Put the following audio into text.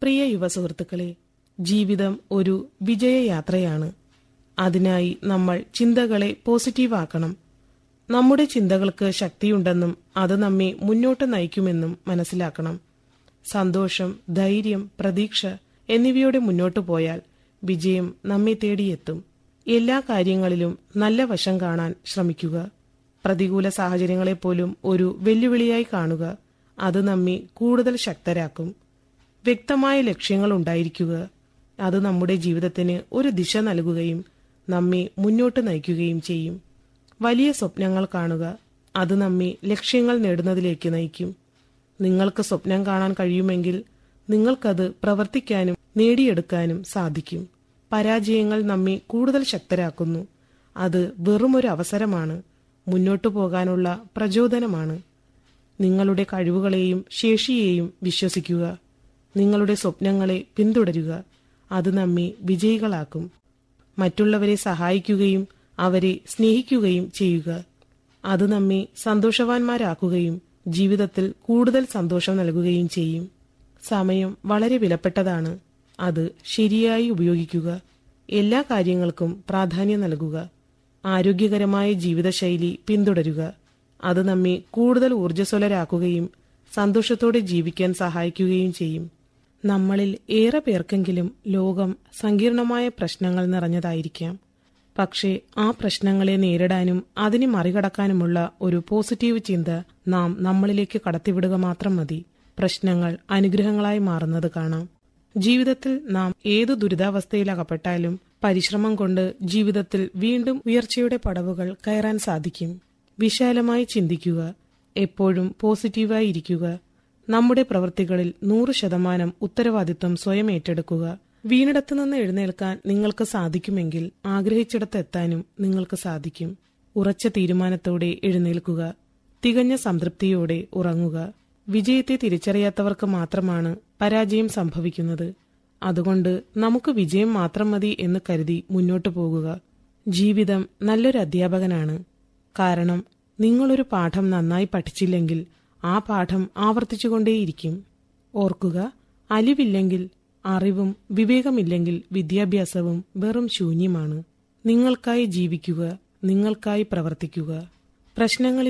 പ്രിയ യുവസുഹൃത്തുക്കളെ ജീവിതം ഒരു വിജയയാത്രയാണ് അതിനായി നമ്മൾ ചിന്തകളെ പോസിറ്റീവാക്കണം നമ്മുടെ ചിന്തകൾക്ക് ശക്തിയുണ്ടെന്നും അത് നമ്മെ മുന്നോട്ട് നയിക്കുമെന്നും മനസ്സിലാക്കണം സന്തോഷം ധൈര്യം പ്രതീക്ഷ എന്നിവയോടെ മുന്നോട്ടു പോയാൽ വിജയം നമ്മെ തേടിയെത്തും എല്ലാ കാര്യങ്ങളിലും നല്ല വശം കാണാൻ ശ്രമിക്കുക പ്രതികൂല സാഹചര്യങ്ങളെപ്പോലും ഒരു വെല്ലുവിളിയായി കാണുക അത് നമ്മെ കൂടുതൽ ശക്തരാക്കും വ്യക്തമായ ലക്ഷ്യങ്ങൾ ഉണ്ടായിരിക്കുക അത് നമ്മുടെ ജീവിതത്തിന് ഒരു ദിശ നൽകുകയും നമ്മെ മുന്നോട്ട് നയിക്കുകയും ചെയ്യും വലിയ സ്വപ്നങ്ങൾ കാണുക അത് നമ്മെ ലക്ഷ്യങ്ങൾ നേടുന്നതിലേക്ക് നയിക്കും നിങ്ങൾക്ക് സ്വപ്നം കാണാൻ കഴിയുമെങ്കിൽ നിങ്ങൾക്കത് പ്രവർത്തിക്കാനും നേടിയെടുക്കാനും സാധിക്കും പരാജയങ്ങൾ നമ്മെ കൂടുതൽ ശക്തരാക്കുന്നു അത് വെറുമൊരു അവസരമാണ് മുന്നോട്ടു പോകാനുള്ള പ്രചോദനമാണ് നിങ്ങളുടെ കഴിവുകളെയും ശേഷിയെയും വിശ്വസിക്കുക നിങ്ങളുടെ സ്വപ്നങ്ങളെ പിന്തുടരുക അത് നമ്മെ വിജയികളാക്കും മറ്റുള്ളവരെ സഹായിക്കുകയും അവരെ സ്നേഹിക്കുകയും ചെയ്യുക അത് നമ്മെ സന്തോഷവാന്മാരാക്കുകയും ജീവിതത്തിൽ കൂടുതൽ സന്തോഷം നൽകുകയും ചെയ്യും സമയം വളരെ വിലപ്പെട്ടതാണ് അത് ശരിയായി ഉപയോഗിക്കുക എല്ലാ കാര്യങ്ങൾക്കും പ്രാധാന്യം നൽകുക ആരോഗ്യകരമായ ജീവിതശൈലി പിന്തുടരുക അത് നമ്മെ കൂടുതൽ ഊർജ്ജസ്വലരാക്കുകയും സന്തോഷത്തോടെ ജീവിക്കാൻ സഹായിക്കുകയും ചെയ്യും നമ്മളിൽ ഏറെ പേർക്കെങ്കിലും ലോകം സങ്കീർണമായ പ്രശ്നങ്ങൾ നിറഞ്ഞതായിരിക്കാം പക്ഷേ ആ പ്രശ്നങ്ങളെ നേരിടാനും അതിനെ മറികടക്കാനുമുള്ള ഒരു പോസിറ്റീവ് ചിന്ത നാം നമ്മളിലേക്ക് കടത്തിവിടുക മാത്രം മതി പ്രശ്നങ്ങൾ അനുഗ്രഹങ്ങളായി മാറുന്നത് കാണാം ജീവിതത്തിൽ നാം ഏതു ദുരിതാവസ്ഥയിലകപ്പെട്ടാലും പരിശ്രമം കൊണ്ട് ജീവിതത്തിൽ വീണ്ടും ഉയർച്ചയുടെ പടവുകൾ കയറാൻ സാധിക്കും വിശാലമായി ചിന്തിക്കുക എപ്പോഴും പോസിറ്റീവായി ഇരിക്കുക നമ്മുടെ പ്രവൃത്തികളിൽ നൂറ് ശതമാനം ഉത്തരവാദിത്വം സ്വയം ഏറ്റെടുക്കുക വീണിടത്തു നിന്ന് എഴുന്നേൽക്കാൻ നിങ്ങൾക്ക് സാധിക്കുമെങ്കിൽ ആഗ്രഹിച്ചിടത്ത് എത്താനും നിങ്ങൾക്ക് സാധിക്കും ഉറച്ച തീരുമാനത്തോടെ എഴുന്നേൽക്കുക തികഞ്ഞ സംതൃപ്തിയോടെ ഉറങ്ങുക വിജയത്തെ തിരിച്ചറിയാത്തവർക്ക് മാത്രമാണ് പരാജയം സംഭവിക്കുന്നത് അതുകൊണ്ട് നമുക്ക് വിജയം മാത്രം മതി എന്ന് കരുതി മുന്നോട്ടു പോകുക ജീവിതം നല്ലൊരു അധ്യാപകനാണ് കാരണം നിങ്ങളൊരു പാഠം നന്നായി പഠിച്ചില്ലെങ്കിൽ ആ പാഠം ആവർത്തിച്ചുകൊണ്ടേയിരിക്കും ഓർക്കുക അലിവില്ലെങ്കിൽ അറിവും വിവേകമില്ലെങ്കിൽ വിദ്യാഭ്യാസവും വെറും ശൂന്യമാണ് നിങ്ങൾക്കായി ജീവിക്കുക നിങ്ങൾക്കായി പ്രവർത്തിക്കുക പ്രശ്നങ്ങളിൽ